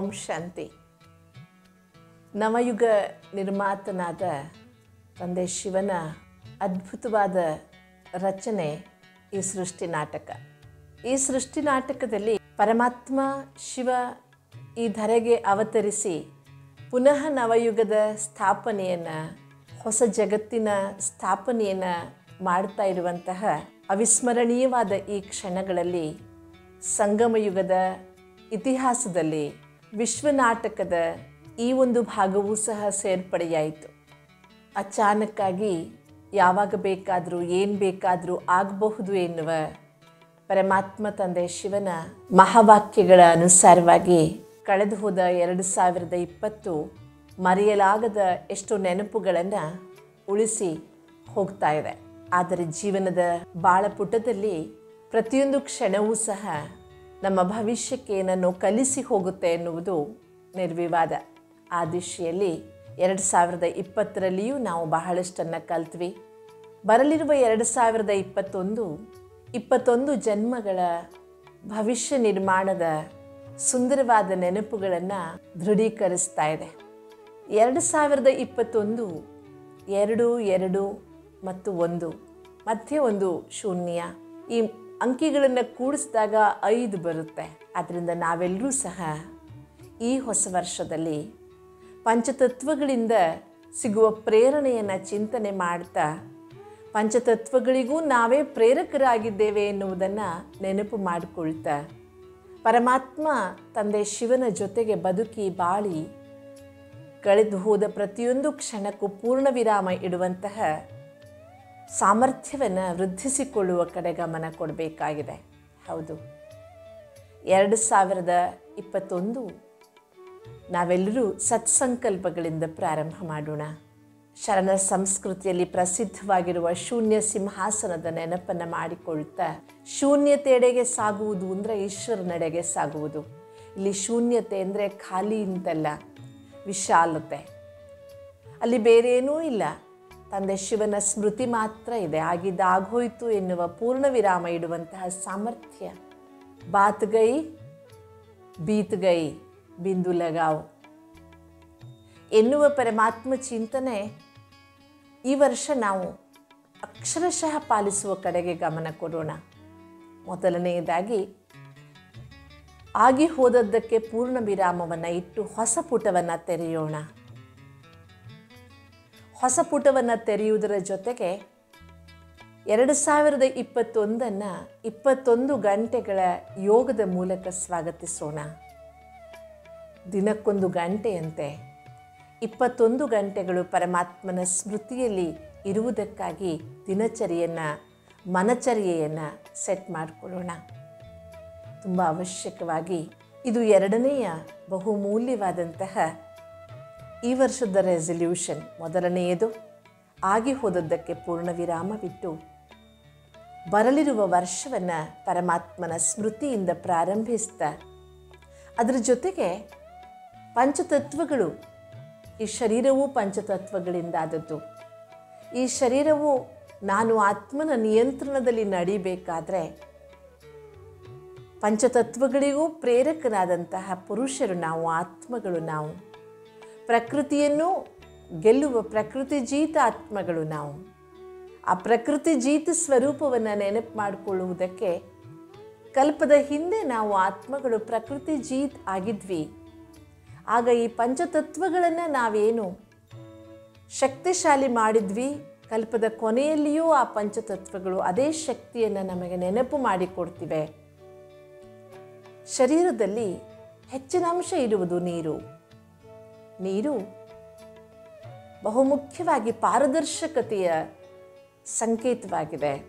ಓಂ ಶಾಂತಿ ನವಯುಗ ನಿರ್ಮಾತನಾದ ತಂದೆ ಶಿವನ ಅದ್ಭುತವಾದ ರಚನೆ ಈ ಸೃಷ್ಟಿ ನಾಟಕ ಈ ಸೃಷ್ಟಿ ನಾಟಕದಲ್ಲಿ ಪರಮಾತ್ಮ ಶಿವ ಈ ಧರೆಗೆ ಅವತರಿಸಿ ಪುನಃ ನವಯುಗದ ಸ್ಥಾಪನೆಯನ್ನು ಹೊಸ ಜಗತ್ತಿನ ಸ್ಥಾಪನೆಯನ್ನು ಮಾಡ್ತಾ ಇರುವಂತಹ ಅವಿಸ್ಮರಣೀಯವಾದ ಈ ಕ್ಷಣಗಳಲ್ಲಿ ಸಂಗಮಯುಗದ ಇತಿಹಾಸದಲ್ಲಿ ವಿಶ್ವನಾಟಕದ ಈ ಒಂದು ಭಾಗವೂ ಸಹ ಸೇರ್ಪಡೆಯಾಯಿತು ಅಚಾನಕ್ಕಾಗಿ ಯಾವಾಗ ಬೇಕಾದರೂ ಏನು ಬೇಕಾದರೂ ಆಗಬಹುದು ಎನ್ನುವ ಪರಮಾತ್ಮ ತಂದೆ ಶಿವನ ಮಹಾವಾಕ್ಯಗಳ ಅನುಸಾರವಾಗಿ ಕಳೆದು ಹೋದ ಎರಡು ಸಾವಿರದ ಇಪ್ಪತ್ತು ಮರೆಯಲಾಗದ ಎಷ್ಟೋ ನೆನಪುಗಳನ್ನು ಉಳಿಸಿ ಹೋಗ್ತಾ ಇದೆ ಆದರೆ ಜೀವನದ ಬಾಳಪುಟದಲ್ಲಿ ಪ್ರತಿಯೊಂದು ಕ್ಷಣವೂ ಸಹ ನಮ್ಮ ಭವಿಷ್ಯಕ್ಕೆ ಏನನ್ನು ಕಲಿಸಿ ಹೋಗುತ್ತೆ ಎನ್ನುವುದು ನಿರ್ವಿವಾದ ಆ ದಿಶೆಯಲ್ಲಿ ಎರಡು ಸಾವಿರದ ಇಪ್ಪತ್ತರಲ್ಲಿಯೂ ನಾವು ಬಹಳಷ್ಟನ್ನು ಕಲ್ತ್ವಿ ಬರಲಿರುವ ಎರಡು ಸಾವಿರದ ಇಪ್ಪತ್ತೊಂದು ಇಪ್ಪತ್ತೊಂದು ಜನ್ಮಗಳ ಭವಿಷ್ಯ ನಿರ್ಮಾಣದ ಸುಂದರವಾದ ನೆನಪುಗಳನ್ನು ದೃಢೀಕರಿಸ್ತಾ ಇದೆ ಎರಡು ಸಾವಿರದ ಇಪ್ಪತ್ತೊಂದು ಎರಡು ಎರಡು ಮತ್ತು ಒಂದು ಮಧ್ಯೆ ಒಂದು ಶೂನ್ಯ ಈ ಅಂಕಿಗಳನ್ನು ಕೂಡಿಸಿದಾಗ ಐದು ಬರುತ್ತೆ ಆದ್ದರಿಂದ ನಾವೆಲ್ಲರೂ ಸಹ ಈ ಹೊಸ ವರ್ಷದಲ್ಲಿ ಪಂಚತತ್ವಗಳಿಂದ ಸಿಗುವ ಪ್ರೇರಣೆಯನ್ನು ಚಿಂತನೆ ಮಾಡ್ತಾ ಪಂಚತತ್ವಗಳಿಗೂ ನಾವೇ ಪ್ರೇರಕರಾಗಿದ್ದೇವೆ ಎನ್ನುವುದನ್ನು ನೆನಪು ಮಾಡಿಕೊಳ್ತಾ ಪರಮಾತ್ಮ ತಂದೆ ಶಿವನ ಜೊತೆಗೆ ಬದುಕಿ ಬಾಳಿ ಕಳೆದು ಹೋದ ಪ್ರತಿಯೊಂದು ಕ್ಷಣಕ್ಕೂ ಪೂರ್ಣ ವಿರಾಮ ಇಡುವಂತಹ ಸಾಮರ್ಥ್ಯವನ್ನು ವೃದ್ಧಿಸಿಕೊಳ್ಳುವ ಕಡೆ ಗಮನ ಕೊಡಬೇಕಾಗಿದೆ ಹೌದು ಎರಡು ಸಾವಿರದ ಇಪ್ಪತ್ತೊಂದು ನಾವೆಲ್ಲರೂ ಸತ್ಸಂಕಲ್ಪಗಳಿಂದ ಪ್ರಾರಂಭ ಮಾಡೋಣ ಶರಣ ಸಂಸ್ಕೃತಿಯಲ್ಲಿ ಪ್ರಸಿದ್ಧವಾಗಿರುವ ಶೂನ್ಯ ಸಿಂಹಾಸನದ ನೆನಪನ್ನು ಮಾಡಿಕೊಳ್ತಾ ಶೂನ್ಯತೆಡೆಗೆ ಸಾಗುವುದು ಅಂದರೆ ಈಶ್ವರನೆಡೆಗೆ ಸಾಗುವುದು ಇಲ್ಲಿ ಶೂನ್ಯತೆ ಅಂದರೆ ಖಾಲಿ ಅಂತಲ್ಲ ವಿಶಾಲತೆ ಅಲ್ಲಿ ಬೇರೇನೂ ಇಲ್ಲ ತಂದೆ ಶಿವನ ಸ್ಮೃತಿ ಮಾತ್ರ ಇದೆ ಆಗಿದ್ದಾಗೋಯ್ತು ಎನ್ನುವ ಪೂರ್ಣ ವಿರಾಮ ಇಡುವಂತಹ ಸಾಮರ್ಥ್ಯ ಬಾತ್ ಗೈ ಬೀತ್ ಗೈ ಬಿಂದು ಲಗಾವ್ ಎನ್ನುವ ಪರಮಾತ್ಮ ಚಿಂತನೆ ಈ ವರ್ಷ ನಾವು ಅಕ್ಷರಶಃ ಪಾಲಿಸುವ ಕಡೆಗೆ ಗಮನ ಕೊಡೋಣ ಮೊದಲನೆಯದಾಗಿ ಆಗಿ ಹೋದದ್ದಕ್ಕೆ ಪೂರ್ಣ ವಿರಾಮವನ್ನು ಇಟ್ಟು ಹೊಸ ಪುಟವನ್ನು ತೆರೆಯೋಣ ಹೊಸ ಪುಟವನ್ನು ತೆರೆಯುವುದರ ಜೊತೆಗೆ ಎರಡು ಸಾವಿರದ ಇಪ್ಪತ್ತೊಂದನ್ನು ಇಪ್ಪತ್ತೊಂದು ಗಂಟೆಗಳ ಯೋಗದ ಮೂಲಕ ಸ್ವಾಗತಿಸೋಣ ದಿನಕ್ಕೊಂದು ಗಂಟೆಯಂತೆ ಇಪ್ಪತ್ತೊಂದು ಗಂಟೆಗಳು ಪರಮಾತ್ಮನ ಸ್ಮೃತಿಯಲ್ಲಿ ಇರುವುದಕ್ಕಾಗಿ ದಿನಚರಿಯನ್ನು ಮನಚರ್ಯೆಯನ್ನು ಸೆಟ್ ಮಾಡಿಕೊಳ್ಳೋಣ ತುಂಬ ಅವಶ್ಯಕವಾಗಿ ಇದು ಎರಡನೆಯ ಬಹುಮೂಲ್ಯವಾದಂತಹ ಈ ವರ್ಷದ ರೆಸಲ್ಯೂಷನ್ ಮೊದಲನೆಯದು ಆಗಿ ಹೋದದ್ದಕ್ಕೆ ಪೂರ್ಣ ವಿರಾಮವಿಟ್ಟು ಬರಲಿರುವ ವರ್ಷವನ್ನು ಪರಮಾತ್ಮನ ಸ್ಮೃತಿಯಿಂದ ಪ್ರಾರಂಭಿಸ್ತಾ ಅದರ ಜೊತೆಗೆ ಪಂಚತತ್ವಗಳು ಈ ಶರೀರವೂ ಪಂಚತತ್ವಗಳಿಂದಾದದ್ದು ಈ ಶರೀರವು ನಾನು ಆತ್ಮನ ನಿಯಂತ್ರಣದಲ್ಲಿ ನಡಿಬೇಕಾದ್ರೆ ಪಂಚತತ್ವಗಳಿಗೂ ಪ್ರೇರಕರಾದಂತಹ ಪುರುಷರು ನಾವು ಆತ್ಮಗಳು ನಾವು ಪ್ರಕೃತಿಯನ್ನು ಗೆಲ್ಲುವ ಪ್ರಕೃತಿ ಜೀತ ಆತ್ಮಗಳು ನಾವು ಆ ಪ್ರಕೃತಿ ಜೀತ ಸ್ವರೂಪವನ್ನು ನೆನಪು ಮಾಡಿಕೊಳ್ಳುವುದಕ್ಕೆ ಕಲ್ಪದ ಹಿಂದೆ ನಾವು ಆತ್ಮಗಳು ಪ್ರಕೃತಿ ಜೀತ್ ಆಗಿದ್ವಿ ಆಗ ಈ ಪಂಚತತ್ವಗಳನ್ನು ನಾವೇನು ಶಕ್ತಿಶಾಲಿ ಮಾಡಿದ್ವಿ ಕಲ್ಪದ ಕೊನೆಯಲ್ಲಿಯೂ ಆ ಪಂಚತತ್ವಗಳು ಅದೇ ಶಕ್ತಿಯನ್ನು ನಮಗೆ ನೆನಪು ಮಾಡಿಕೊಡ್ತಿವೆ ಶರೀರದಲ್ಲಿ ಹೆಚ್ಚಿನ ಅಂಶ ಇರುವುದು ನೀರು ನೀರು ಬಹುಮುಖ್ಯವಾಗಿ ಪಾರದರ್ಶಕತೆಯ ಸಂಕೇತವಾಗಿದೆ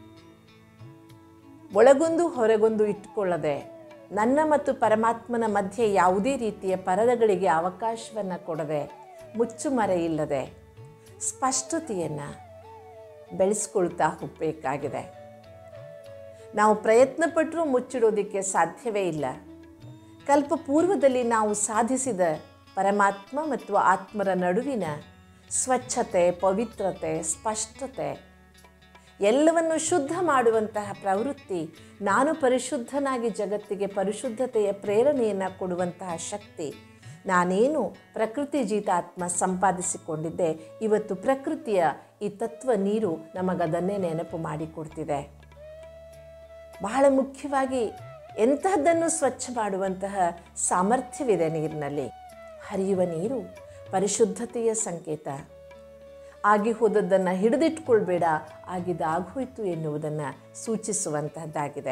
ಒಳಗೊಂದು ಹೊರಗೊಂದು ಇಟ್ಟುಕೊಳ್ಳದೆ ನನ್ನ ಮತ್ತು ಪರಮಾತ್ಮನ ಮಧ್ಯೆ ಯಾವುದೇ ರೀತಿಯ ಪರದಗಳಿಗೆ ಅವಕಾಶವನ್ನು ಕೊಡದೆ ಮುಚ್ಚುಮರೆ ಇಲ್ಲದೆ ಸ್ಪಷ್ಟತೆಯನ್ನು ಬೆಳೆಸ್ಕೊಳ್ತಾ ಹೋಗಬೇಕಾಗಿದೆ ನಾವು ಪ್ರಯತ್ನ ಪಟ್ಟರೂ ಮುಚ್ಚಿಡೋದಕ್ಕೆ ಸಾಧ್ಯವೇ ಇಲ್ಲ ಕಲ್ಪಪೂರ್ವದಲ್ಲಿ ನಾವು ಸಾಧಿಸಿದ ಪರಮಾತ್ಮ ಮತ್ತು ಆತ್ಮರ ನಡುವಿನ ಸ್ವಚ್ಛತೆ ಪವಿತ್ರತೆ ಸ್ಪಷ್ಟತೆ ಎಲ್ಲವನ್ನು ಶುದ್ಧ ಮಾಡುವಂತಹ ಪ್ರವೃತ್ತಿ ನಾನು ಪರಿಶುದ್ಧನಾಗಿ ಜಗತ್ತಿಗೆ ಪರಿಶುದ್ಧತೆಯ ಪ್ರೇರಣೆಯನ್ನು ಕೊಡುವಂತಹ ಶಕ್ತಿ ನಾನೇನು ಪ್ರಕೃತಿ ಜೀತಾತ್ಮ ಸಂಪಾದಿಸಿಕೊಂಡಿದ್ದೆ ಇವತ್ತು ಪ್ರಕೃತಿಯ ಈ ತತ್ವ ನೀರು ನಮಗದನ್ನೇ ನೆನಪು ಮಾಡಿಕೊಡ್ತಿದೆ ಬಹಳ ಮುಖ್ಯವಾಗಿ ಎಂತಹದ್ದನ್ನು ಸ್ವಚ್ಛ ಮಾಡುವಂತಹ ಸಾಮರ್ಥ್ಯವಿದೆ ನೀರಿನಲ್ಲಿ ಹರಿಯುವ ನೀರು ಪರಿಶುದ್ಧತೆಯ ಸಂಕೇತ ಆಗಿ ಹೋದದ್ದನ್ನು ಹಿಡಿದಿಟ್ಕೊಳ್ಬೇಡ ಆಗಿದ್ದಾಗೋಯ್ತು ಎನ್ನುವುದನ್ನು ಸೂಚಿಸುವಂತಹದ್ದಾಗಿದೆ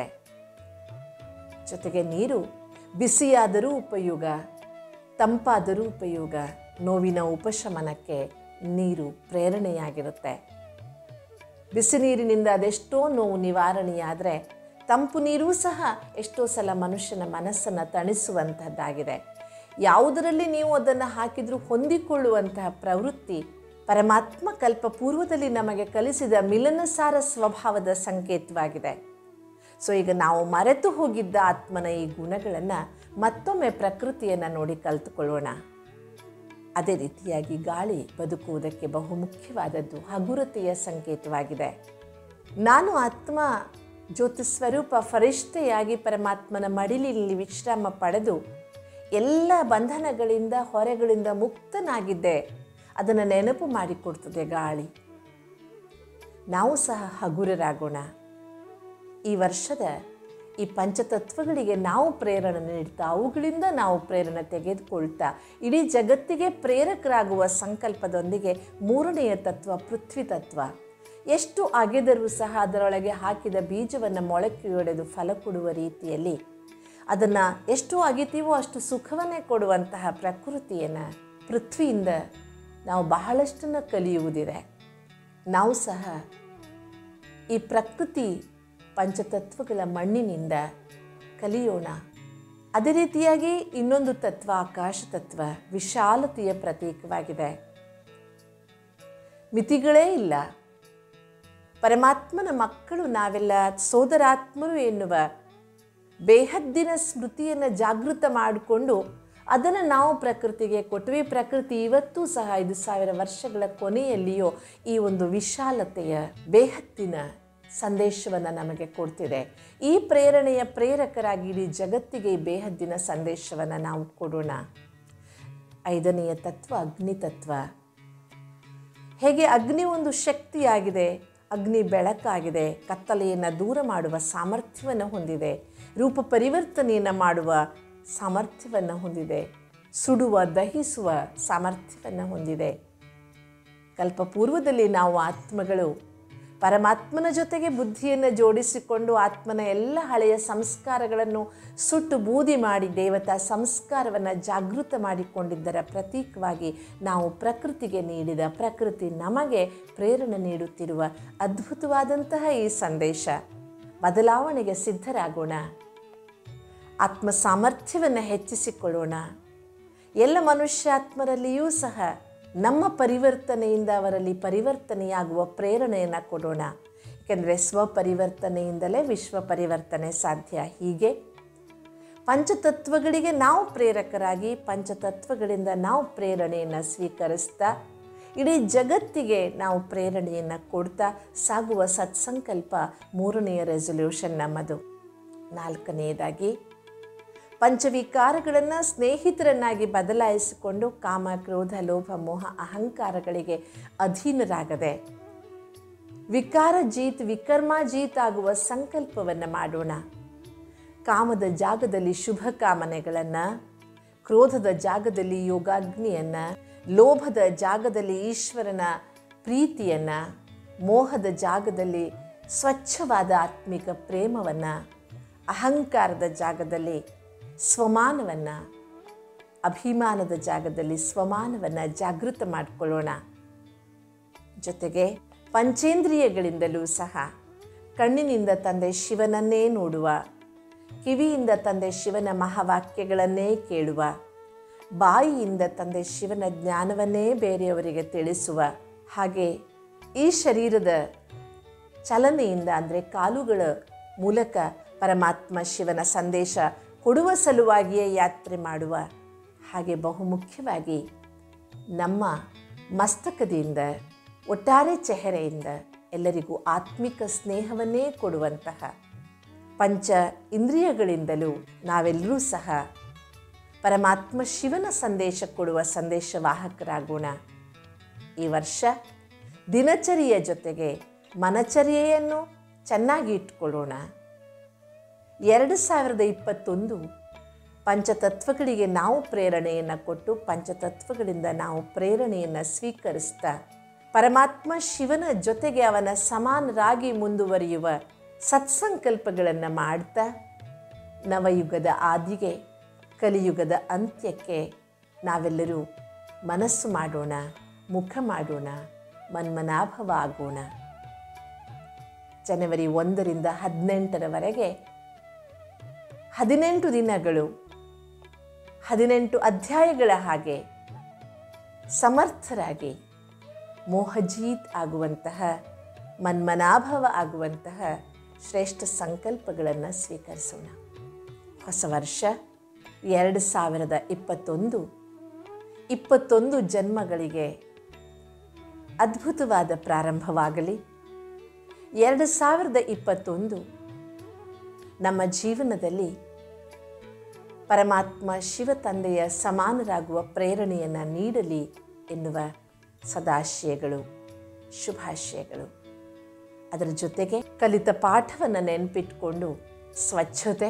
ಜೊತೆಗೆ ನೀರು ಬಿಸಿಯಾದರೂ ಉಪಯೋಗ ತಂಪಾದರೂ ಉಪಯೋಗ ನೋವಿನ ಉಪಶಮನಕ್ಕೆ ನೀರು ಪ್ರೇರಣೆಯಾಗಿರುತ್ತೆ ಬಿಸಿ ನೀರಿನಿಂದ ಅದೆಷ್ಟೋ ನೋವು ನಿವಾರಣೆಯಾದರೆ ತಂಪು ನೀರೂ ಸಹ ಎಷ್ಟೋ ಸಲ ಮನುಷ್ಯನ ಮನಸ್ಸನ್ನು ತಣಿಸುವಂಥದ್ದಾಗಿದೆ ಯಾವುದರಲ್ಲಿ ನೀವು ಅದನ್ನು ಹಾಕಿದರೂ ಹೊಂದಿಕೊಳ್ಳುವಂತಹ ಪ್ರವೃತ್ತಿ ಪರಮಾತ್ಮ ಕಲ್ಪ ಪೂರ್ವದಲ್ಲಿ ನಮಗೆ ಕಲಿಸಿದ ಮಿಲನಸಾರ ಸ್ವಭಾವದ ಸಂಕೇತವಾಗಿದೆ ಸೊ ಈಗ ನಾವು ಮರೆತು ಹೋಗಿದ್ದ ಆತ್ಮನ ಈ ಗುಣಗಳನ್ನು ಮತ್ತೊಮ್ಮೆ ಪ್ರಕೃತಿಯನ್ನು ನೋಡಿ ಕಲಿತುಕೊಳ್ಳೋಣ ಅದೇ ರೀತಿಯಾಗಿ ಗಾಳಿ ಬದುಕುವುದಕ್ಕೆ ಬಹುಮುಖ್ಯವಾದದ್ದು ಹಗುರತೆಯ ಸಂಕೇತವಾಗಿದೆ ನಾನು ಆತ್ಮ ಜ್ಯೋತಿ ಸ್ವರೂಪ ಫರಿಷ್ಠೆಯಾಗಿ ಪರಮಾತ್ಮನ ಮಡಿಲಿನಲ್ಲಿ ವಿಶ್ರಾಮ ಪಡೆದು ಎಲ್ಲ ಬಂಧನಗಳಿಂದ ಹೊರೆಗಳಿಂದ ಮುಕ್ತನಾಗಿದ್ದೆ ಅದನ್ನು ನೆನಪು ಮಾಡಿಕೊಡ್ತದೆ ಗಾಳಿ ನಾವು ಸಹ ಹಗುರರಾಗೋಣ ಈ ವರ್ಷದ ಈ ಪಂಚತತ್ವಗಳಿಗೆ ನಾವು ಪ್ರೇರಣೆ ನೀಡ್ತಾ ಅವುಗಳಿಂದ ನಾವು ಪ್ರೇರಣೆ ತೆಗೆದುಕೊಳ್ತಾ ಇಡೀ ಜಗತ್ತಿಗೆ ಪ್ರೇರಕರಾಗುವ ಸಂಕಲ್ಪದೊಂದಿಗೆ ಮೂರನೆಯ ತತ್ವ ಪೃಥ್ವಿ ತತ್ವ ಎಷ್ಟು ಅಗೆದರೂ ಸಹ ಅದರೊಳಗೆ ಹಾಕಿದ ಬೀಜವನ್ನು ಮೊಳಕೆಯೊಡೆದು ಫಲ ಕೊಡುವ ರೀತಿಯಲ್ಲಿ ಅದನ್ನು ಎಷ್ಟು ಅಗಿತೀವೋ ಅಷ್ಟು ಸುಖವನ್ನೇ ಕೊಡುವಂತಹ ಪ್ರಕೃತಿಯನ್ನು ಪೃಥ್ವಿಯಿಂದ ನಾವು ಬಹಳಷ್ಟನ್ನು ಕಲಿಯುವುದಿದೆ ನಾವು ಸಹ ಈ ಪ್ರಕೃತಿ ಪಂಚತತ್ವಗಳ ಮಣ್ಣಿನಿಂದ ಕಲಿಯೋಣ ಅದೇ ರೀತಿಯಾಗಿ ಇನ್ನೊಂದು ತತ್ವ ಆಕಾಶ ತತ್ವ ವಿಶಾಲತೆಯ ಪ್ರತೀಕವಾಗಿದೆ ಮಿತಿಗಳೇ ಇಲ್ಲ ಪರಮಾತ್ಮನ ಮಕ್ಕಳು ನಾವೆಲ್ಲ ಸೋದರಾತ್ಮರು ಎನ್ನುವ ಬೇಹದ್ದಿನ ಸ್ಮೃತಿಯನ್ನು ಜಾಗೃತ ಮಾಡಿಕೊಂಡು ಅದನ್ನು ನಾವು ಪ್ರಕೃತಿಗೆ ಕೊಟ್ಟವಿ ಪ್ರಕೃತಿ ಇವತ್ತೂ ಸಹ ಐದು ಸಾವಿರ ವರ್ಷಗಳ ಕೊನೆಯಲ್ಲಿಯೋ ಈ ಒಂದು ವಿಶಾಲತೆಯ ಬೇಹದ್ದಿನ ಸಂದೇಶವನ್ನು ನಮಗೆ ಕೊಡ್ತಿದೆ ಈ ಪ್ರೇರಣೆಯ ಪ್ರೇರಕರಾಗಿ ಇಡೀ ಜಗತ್ತಿಗೆ ಈ ಬೇಹದ್ದಿನ ಸಂದೇಶವನ್ನು ನಾವು ಕೊಡೋಣ ಐದನೆಯ ತತ್ವ ಅಗ್ನಿ ತತ್ವ ಹೇಗೆ ಅಗ್ನಿ ಒಂದು ಶಕ್ತಿಯಾಗಿದೆ ಅಗ್ನಿ ಬೆಳಕಾಗಿದೆ ಕತ್ತಲೆಯನ್ನು ದೂರ ಮಾಡುವ ಸಾಮರ್ಥ್ಯವನ್ನು ಹೊಂದಿದೆ ರೂಪ ಪರಿವರ್ತನೆಯನ್ನು ಮಾಡುವ ಸಾಮರ್ಥ್ಯವನ್ನು ಹೊಂದಿದೆ ಸುಡುವ ದಹಿಸುವ ಸಾಮರ್ಥ್ಯವನ್ನು ಹೊಂದಿದೆ ಕಲ್ಪಪೂರ್ವದಲ್ಲಿ ನಾವು ಆತ್ಮಗಳು ಪರಮಾತ್ಮನ ಜೊತೆಗೆ ಬುದ್ಧಿಯನ್ನು ಜೋಡಿಸಿಕೊಂಡು ಆತ್ಮನ ಎಲ್ಲ ಹಳೆಯ ಸಂಸ್ಕಾರಗಳನ್ನು ಸುಟ್ಟು ಬೂದಿ ಮಾಡಿ ದೇವತಾ ಸಂಸ್ಕಾರವನ್ನು ಜಾಗೃತ ಮಾಡಿಕೊಂಡಿದ್ದರ ಪ್ರತೀಕವಾಗಿ ನಾವು ಪ್ರಕೃತಿಗೆ ನೀಡಿದ ಪ್ರಕೃತಿ ನಮಗೆ ಪ್ರೇರಣೆ ನೀಡುತ್ತಿರುವ ಅದ್ಭುತವಾದಂತಹ ಈ ಸಂದೇಶ ಬದಲಾವಣೆಗೆ ಸಿದ್ಧರಾಗೋಣ ಆತ್ಮ ಸಾಮರ್ಥ್ಯವನ್ನು ಹೆಚ್ಚಿಸಿಕೊಳ್ಳೋಣ ಎಲ್ಲ ಮನುಷ್ಯಾತ್ಮರಲ್ಲಿಯೂ ಸಹ ನಮ್ಮ ಪರಿವರ್ತನೆಯಿಂದ ಅವರಲ್ಲಿ ಪರಿವರ್ತನೆಯಾಗುವ ಪ್ರೇರಣೆಯನ್ನು ಕೊಡೋಣ ಏಕೆಂದರೆ ಸ್ವಪರಿವರ್ತನೆಯಿಂದಲೇ ವಿಶ್ವ ಪರಿವರ್ತನೆ ಸಾಧ್ಯ ಹೀಗೆ ಪಂಚತತ್ವಗಳಿಗೆ ನಾವು ಪ್ರೇರಕರಾಗಿ ಪಂಚತತ್ವಗಳಿಂದ ನಾವು ಪ್ರೇರಣೆಯನ್ನು ಸ್ವೀಕರಿಸ್ತಾ ಇಡೀ ಜಗತ್ತಿಗೆ ನಾವು ಪ್ರೇರಣೆಯನ್ನು ಕೊಡ್ತಾ ಸಾಗುವ ಸತ್ಸಂಕಲ್ಪ ಮೂರನೆಯ ರೆಸೊಲ್ಯೂಷನ್ ನಮ್ಮದು ನಾಲ್ಕನೆಯದಾಗಿ ಪಂಚವಿಕಾರಗಳನ್ನು ಸ್ನೇಹಿತರನ್ನಾಗಿ ಬದಲಾಯಿಸಿಕೊಂಡು ಕಾಮ ಕ್ರೋಧ ಲೋಭ ಮೋಹ ಅಹಂಕಾರಗಳಿಗೆ ಅಧೀನರಾಗದೆ ವಿಕಾರ ಜೀತ್ ವಿಕರ್ಮ ಜೀತ್ ಆಗುವ ಸಂಕಲ್ಪವನ್ನು ಮಾಡೋಣ ಕಾಮದ ಜಾಗದಲ್ಲಿ ಶುಭ ಕಾಮನೆಗಳನ್ನು ಕ್ರೋಧದ ಜಾಗದಲ್ಲಿ ಯೋಗಾಗ್ನಿಯನ್ನು ಲೋಭದ ಜಾಗದಲ್ಲಿ ಈಶ್ವರನ ಪ್ರೀತಿಯನ್ನು ಮೋಹದ ಜಾಗದಲ್ಲಿ ಸ್ವಚ್ಛವಾದ ಆತ್ಮಿಕ ಪ್ರೇಮವನ್ನು ಅಹಂಕಾರದ ಜಾಗದಲ್ಲಿ ಸ್ವಮಾನವನ್ನು ಅಭಿಮಾನದ ಜಾಗದಲ್ಲಿ ಸ್ವಮಾನವನ್ನು ಜಾಗೃತ ಮಾಡಿಕೊಳ್ಳೋಣ ಜೊತೆಗೆ ಪಂಚೇಂದ್ರಿಯಗಳಿಂದಲೂ ಸಹ ಕಣ್ಣಿನಿಂದ ತಂದೆ ಶಿವನನ್ನೇ ನೋಡುವ ಕಿವಿಯಿಂದ ತಂದೆ ಶಿವನ ಮಹಾವಾಕ್ಯಗಳನ್ನೇ ಕೇಳುವ ಬಾಯಿಯಿಂದ ತಂದೆ ಶಿವನ ಜ್ಞಾನವನ್ನೇ ಬೇರೆಯವರಿಗೆ ತಿಳಿಸುವ ಹಾಗೆ ಈ ಶರೀರದ ಚಲನೆಯಿಂದ ಅಂದರೆ ಕಾಲುಗಳ ಮೂಲಕ ಪರಮಾತ್ಮ ಶಿವನ ಸಂದೇಶ ಕೊಡುವ ಸಲುವಾಗಿಯೇ ಯಾತ್ರೆ ಮಾಡುವ ಹಾಗೆ ಬಹುಮುಖ್ಯವಾಗಿ ನಮ್ಮ ಮಸ್ತಕದಿಂದ ಒಟ್ಟಾರೆ ಚೆಹರೆಯಿಂದ ಎಲ್ಲರಿಗೂ ಆತ್ಮಿಕ ಸ್ನೇಹವನ್ನೇ ಕೊಡುವಂತಹ ಪಂಚ ಇಂದ್ರಿಯಗಳಿಂದಲೂ ನಾವೆಲ್ಲರೂ ಸಹ ಪರಮಾತ್ಮ ಶಿವನ ಸಂದೇಶ ಕೊಡುವ ಸಂದೇಶವಾಹಕರಾಗೋಣ ಈ ವರ್ಷ ದಿನಚರಿಯ ಜೊತೆಗೆ ಮನಚರ್ಯೆಯನ್ನು ಚೆನ್ನಾಗಿ ಇಟ್ಕೊಳ್ಳೋಣ ಎರಡು ಸಾವಿರದ ಇಪ್ಪತ್ತೊಂದು ಪಂಚತತ್ವಗಳಿಗೆ ನಾವು ಪ್ರೇರಣೆಯನ್ನು ಕೊಟ್ಟು ಪಂಚತತ್ವಗಳಿಂದ ನಾವು ಪ್ರೇರಣೆಯನ್ನು ಸ್ವೀಕರಿಸ್ತಾ ಪರಮಾತ್ಮ ಶಿವನ ಜೊತೆಗೆ ಅವನ ಸಮಾನರಾಗಿ ಮುಂದುವರಿಯುವ ಸತ್ಸಂಕಲ್ಪಗಳನ್ನು ಮಾಡ್ತಾ ನವಯುಗದ ಆದಿಗೆ ಕಲಿಯುಗದ ಅಂತ್ಯಕ್ಕೆ ನಾವೆಲ್ಲರೂ ಮನಸ್ಸು ಮಾಡೋಣ ಮುಖ ಮಾಡೋಣ ಮನ್ಮನಾಭವ ಆಗೋಣ ಜನವರಿ ಒಂದರಿಂದ ಹದಿನೆಂಟರವರೆಗೆ ಹದಿನೆಂಟು ದಿನಗಳು ಹದಿನೆಂಟು ಅಧ್ಯಾಯಗಳ ಹಾಗೆ ಸಮರ್ಥರಾಗಿ ಮೋಹಜೀತ್ ಆಗುವಂತಹ ಮನ್ಮನಾಭವ ಆಗುವಂತಹ ಶ್ರೇಷ್ಠ ಸಂಕಲ್ಪಗಳನ್ನು ಸ್ವೀಕರಿಸೋಣ ಹೊಸ ವರ್ಷ ಎರಡು ಸಾವಿರದ ಇಪ್ಪತ್ತೊಂದು ಇಪ್ಪತ್ತೊಂದು ಜನ್ಮಗಳಿಗೆ ಅದ್ಭುತವಾದ ಪ್ರಾರಂಭವಾಗಲಿ ಎರಡು ಸಾವಿರದ ಇಪ್ಪತ್ತೊಂದು ನಮ್ಮ ಜೀವನದಲ್ಲಿ ಪರಮಾತ್ಮ ಶಿವ ತಂದೆಯ ಸಮಾನರಾಗುವ ಪ್ರೇರಣೆಯನ್ನು ನೀಡಲಿ ಎನ್ನುವ ಸದಾಶಯಗಳು ಶುಭಾಶಯಗಳು ಅದರ ಜೊತೆಗೆ ಕಲಿತ ಪಾಠವನ್ನು ನೆನಪಿಟ್ಕೊಂಡು ಸ್ವಚ್ಛತೆ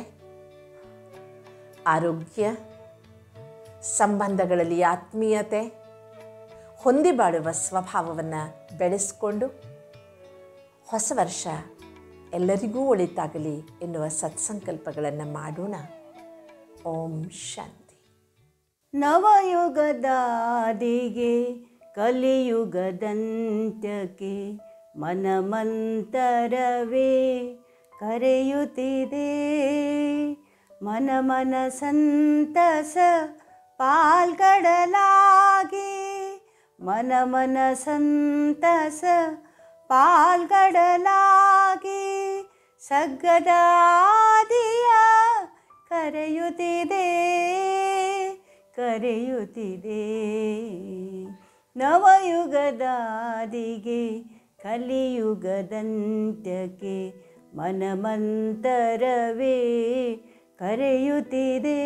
ಆರೋಗ್ಯ ಸಂಬಂಧಗಳಲ್ಲಿ ಆತ್ಮೀಯತೆ ಹೊಂದಿ ಬಾಳುವ ಸ್ವಭಾವವನ್ನು ಬೆಳೆಸ್ಕೊಂಡು ಹೊಸ ವರ್ಷ ಎಲ್ಲರಿಗೂ ಒಳಿತಾಗಲಿ ಎನ್ನುವ ಸತ್ಸಂಕಲ್ಪಗಳನ್ನು ಮಾಡೋಣ ಓಂ ಶಾಂತಿ ನವಯುಗದಾದಿಗೆ ಕಲಿಯುಗದಂತ್ಯಕ್ಕೆ ಮನಮಂತರವೇ ಕರೆಯುತ್ತಿದೆ ಮನ ಮನ ಸಂತಸ ಪಾಲ್ಗಡಲಾಗಿ ಮನ ಮನ ಸಂತಸ ಪಾಲ್ಗಡಲಾಗಿ ಸಗ್ಗದ ಆದಿಯ ಕರೆಯುತ್ತಿದೆ ಕರೆಯುತ್ತಿದೆ ನವಯುಗದಾದಿಗೆ ಕಲಿಯುಗದಂತ್ಯಕ್ಕೆ ಮನಮಂತರವೇ ಕರೆಯುತ್ತಿದೆ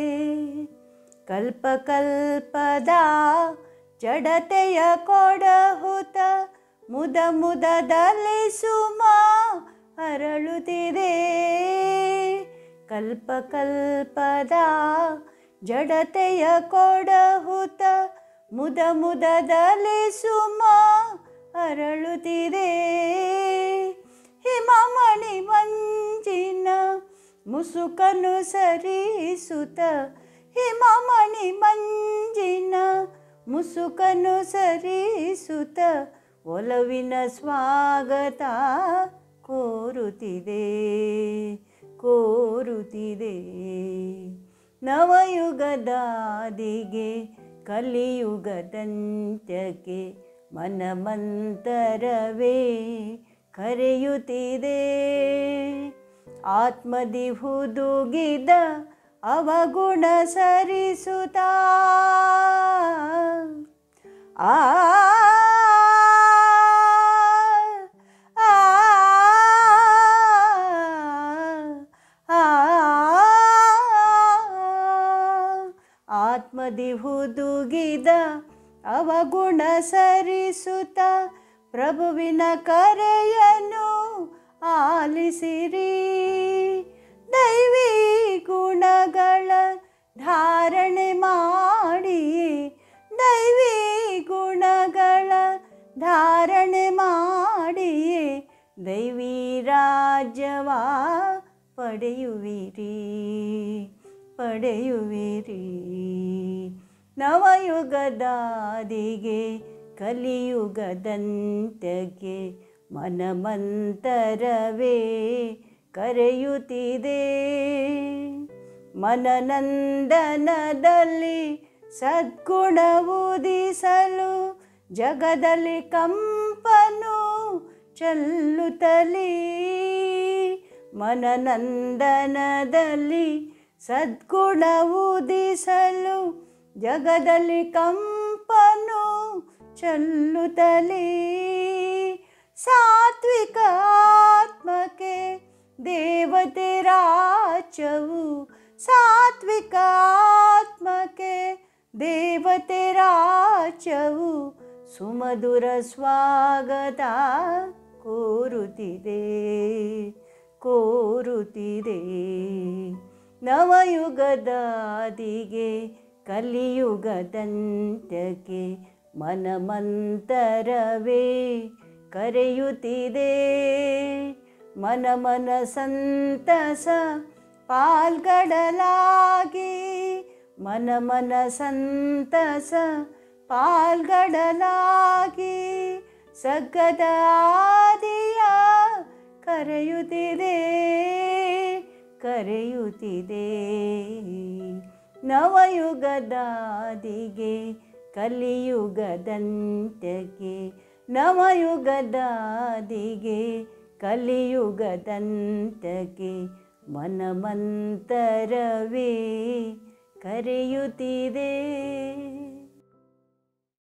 ಕಲ್ಪಕಲ್ಪದ ಜಡತೆಯ ಕೊಡಹುತ ಮುದ ಮುದದಲ್ಲಿ ಸುಮ ಅರಳುತ್ತಿದೆ ಕಲ್ಪಕಲ್ಪದ ಜಡತೆಯ ಕೊಡಹುತ ಮುದ ಮುದದಲ್ಲಿ ಸುಮ ಅರಳುತ್ತಿದೆ ಹಿಮಮಣಿ ಮಂಜಿನ ಮುಸುಕನು ಸರಿಸುತ್ತ ಹಿಮಮಣಿ ಮಂಜಿನ ಮುಸುಕನು ಸರಿಸುತ್ತ ಒಲವಿನ ಸ್ವಾಗತ ಕೋರುತ್ತಿದೆ ಕೋರುತ್ತಿದೆ ನವಯುಗದಾದಿಗೆ ಕಲಿಯುಗದಂತ್ಯಕ್ಕೆ ಮನಮಂತರವೇ ಕರೆಯುತ್ತಿದೆ ಆತ್ಮದಿ ಹುದುಗಿದ ಅವಗುಣ ಸರಿಸುತ್ತ ಆ ಆ ಆ ಆತ್ಮದಿ ಹುದುಗಿದ ಅವಗುಣ ಸರಿಸುತ್ತ ಪ್ರಭುವಿನ ಕರೆಯನ್ನು ಆಲಿಸಿರಿ ದೈವಿ ಗುಣಗಳ ಧಾರಣೆ ಮಾಡಿ ದೈವಿ ಗುಣಗಳ ಧಾರಣೆ ಮಾಡಿ ದೈವಿ ರಾಜ್ಯವ ಪಡೆಯುವಿರಿ ಪಡೆಯುವಿರಿ ನವಯುಗದಾದಿಗೆ ಕಲಿಯುಗದಂತ್ಯಕ್ಕೆ ಮನಮಂತರವೇ ಕರೆಯುತ್ತಿದೆ ಮನನಂದನದಲ್ಲಿ ಸದ್ಗುಣ ಉದಿಸಲು ಜಗದಲ್ಲಿ ಕಂಪನು ಚೆಲ್ಲುತ್ತಲೀ ಮನನಂದನದಲ್ಲಿ ಸದ್ಗುಣ ಉದಿಸಲು ಜಗದಲ್ಲಿ ಕಂಪನು ಚೆಲ್ಲುತ್ತಲೀ ಸಾತ್ವಿಕ ಆತ್ಮಕ್ಕೆ ದೇವತೆ ರಾಜ್ಯವು ಸಾತ್ವಿಕ ಆತ್ಮಕ್ಕೆ ದೇವತೆ ರಾಜ್ಯವು ಸುಮಧುರ ಸ್ವಾಗತ ಕೋರುತ್ತಿದೆ ಕೋರುತ್ತಿದೆ ನವಯುಗದಾದಿಗೆ ಕಲಿಯುಗದಂತ್ಯಕ್ಕೆ ಮನಮಂತರವೇ ಕರೆಯುತ್ತಿದೆ ಮನ ಮನ ಸಂತಸ ಪಾಲ್ಗಡಲಾಗಿ ಮನ ಮನ ಸಂತಸ ಪಾಲ್ಗಡಲಾಗಿ ಸಗ್ಗದ ಆದಿಯ ಕರೆಯುತ್ತಿದೆ ಕರೆಯುತ್ತಿದೆ ನವಯುಗದಾದಿಗೆ ಕಲಿಯುಗದಂತ್ಯಕ್ಕೆ ನವಯುಗದಾದಿಗೆ ಕಲಿಯುಗದಂತ್ಯಕ್ಕೆ ಮನಮಂತರವೇ ಕರೆಯುತ್ತಿದೆ